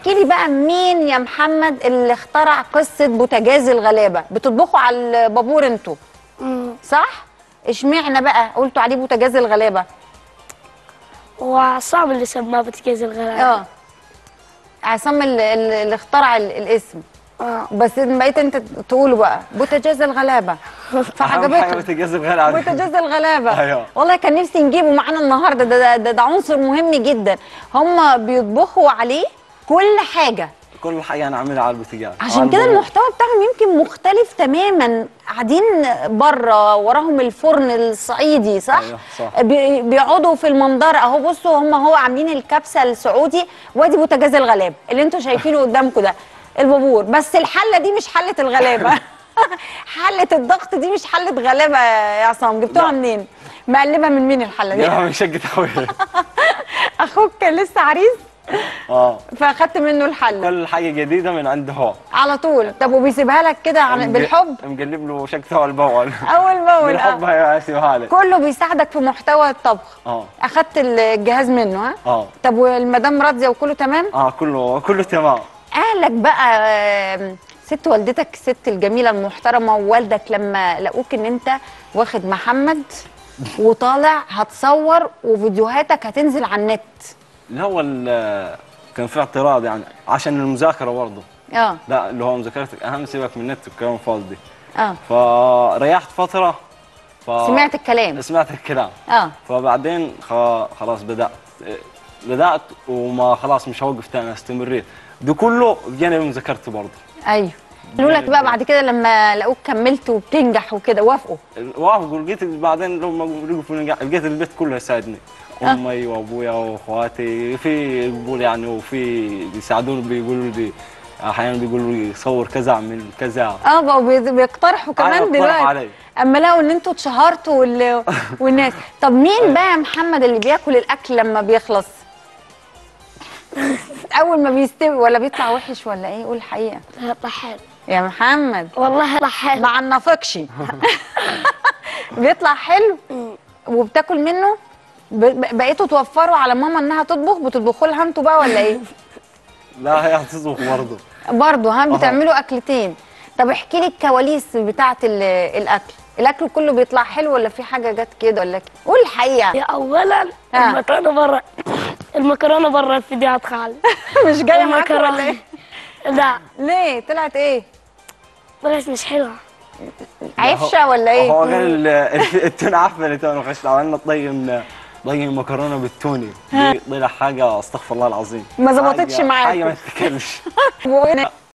احكي لي بقى مين يا محمد اللي اخترع قصه بوتاجاز الغلابه بتطبخوا على البابور انتوا مم. صح اشمعنى بقى قلتوا عليه بوتاجاز الغلابه وصعب اللي سماه بوتاجاز الغلابة اه عصام ال- ال- اللي اخترع ال- الاسم اه بس بقيت انت تقوله بقى بوتاجاز الغلابه اهم حاجه فعجبتك بوتاجاز الغلا بوتاجاز الغلابه أيوة. والله كان نفسي نجيبه معانا النهارده ده ده, ده, ده عنصر مهم جدا هم بيطبخوا عليه كل حاجه كل حاجه نعملها على البوتاجاز عشان كده المحتوى بتاعهم يمكن مختلف تماما قاعدين بره وراهم الفرن الصعيدي صح؟ أيوة، صح. بي- بيقعدوا في المنظر اهو بصوا هم هو عاملين الكبسه السعودي وادي بوتاجاز الغلاب اللي انتوا شايفينه قدامكم ده البابور بس الحله دي مش حله الغلابه حله الضغط دي مش حله غلابه يا عصام جبتوها لا. منين؟ مقلبه من مين الحله دي؟ جابها من شقه اخوي اخوك كان لسه عريس اه فاخدت منه الحله كل حاجه جديده من عنده هو على طول طب وبيسيبها لك كده عن- بالحب مقلب له شقته اول باول اول باول بالحب آه. هيسيبها لك كله بيساعدك في محتوى الطبخ اه اخدت الجهاز منه ها اه طب والمدام راضيه وكله تمام اه كله كله تمام اهلك بقى آم، ست والدتك الست الجميله المحترمه ووالدك لما لقوك ان انت واخد محمد وطالع هتصور وفيديوهاتك هتنزل على النت الاول آه، كان في اعتراض يعني عشان المذاكره برضه اه لا اللي هو مذاكرتك اهم سيبك من النت والكلام الفاضي اه فريحت فتره ف... سمعت الكلام سمعت الكلام اه فبعدين خ- خلاص بدات بدات وما خلاص مش هوقف تاني استمريت ده كله بجانب مذاكرتي برضه ايوه قالوا لك بقى بعد كده لما لقوك كملت وبتنجح وكده وافقوا وافقوا لقيت بعدين لما لقوا في نجاح لقيت البيت كله يساعدني آه. امي وابويا واخواتي في يقبول يعني وفي بيساعدوني بيقولوا لي احيانا بيقولوا لي صور كذا اعمل كذا اه بقوا بي- بيقترحوا كمان اقترحوا دلوقتي علي. اما لقوا ان انتوا اتشهرتوا وال... والناس طب مين بقى يا محمد اللي بياكل الاكل لما بيخلص اول ما بيستوي ولا بيطلع وحش ولا ايه قول الحقيقه يطلع حلو يا محمد والله يطلع حلو ما عنفقش بيطلع حلو وبتاكل منه ب... ب- بقيتوا توفروا على ماما انها تطبخ بتطبخوا لها انتوا بقى ولا ايه لا هي هتطبخ برضه برضه ها أها. بتعملوا اكلتين طب احكي لي الكواليس بتاعه ال- الاكل الاكل كله بيطلع حلو ولا في حاجه جت كده ولا كده قول الحقيقه يا اولا آه. المكرونه برا المكرونه برا الفيديوهات خالص مش جايه معاك ولا المكرونه ايه لا ليه طلعت ايه بلاش مش حلوه عفشه ولا ايه هو قال ال- ال- التونه عفنت انا خشت عملنا طيب طيب مكرونه بالتونه دي طلع حاجه استغفر الله العظيم ما ظبطتش حاجة- معاك. حاجه ما تتكلمش وإيه؟